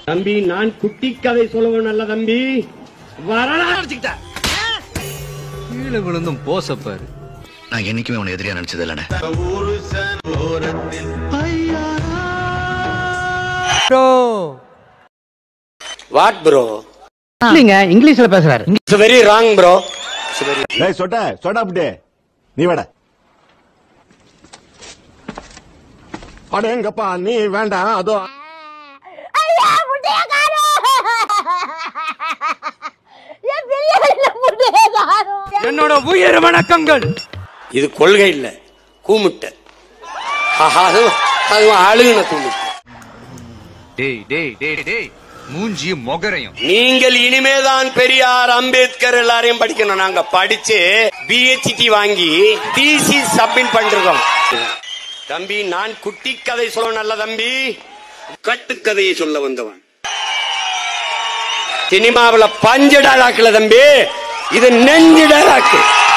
தம்பி நான் குட்டி கதை சொல்லுவேன் நல்ல தம்பி வரலாறு கீழே விழுந்தும் போசப்பாரு நான் என்னைக்குமே உன்னை எதிரியா நினைச்சது இல்லைண்ணே வாட் ப்ரோ இல்லைங்க இங்கிலீஷ்ல பேசுறாரு இட்ஸ் வெரி ராங் ப்ரோ டேய் சொட்ட சொட்ட அப்படியே நீ வேட அடேங்கப்பா நீ வேண்டாம் அதோ ஐயா முட்டைய காணோம் என் பிரியாணில முட்டைய காணோம் என்னோட உயிர் வணக்கங்கள் இது கொள்கை இல்ல கூமுட்டை ஆஹா, அதுவும் அதுவும் அழுகுன கூமுட்டை டேய் டேய் டேய் டேய் மூஞ்சி மொகரையும் நீங்கள் இனிமேதான் பெரியார் அம்பேத்கர் எல்லாரையும் படிக்கணும் நாங்க படிச்சு பிஹெச்டி வாங்கி டிசி சப்மிட் பண்ணிருக்கோம் தம்பி நான் குட்டி கதை சொல்ல நல்ல தம்பி கட்டுக்கதையை சொல்ல வந்தவன் சினிமாவுல பஞ்சு டாலாக்குல தம்பி இது நெஞ்சு டாலாக்கு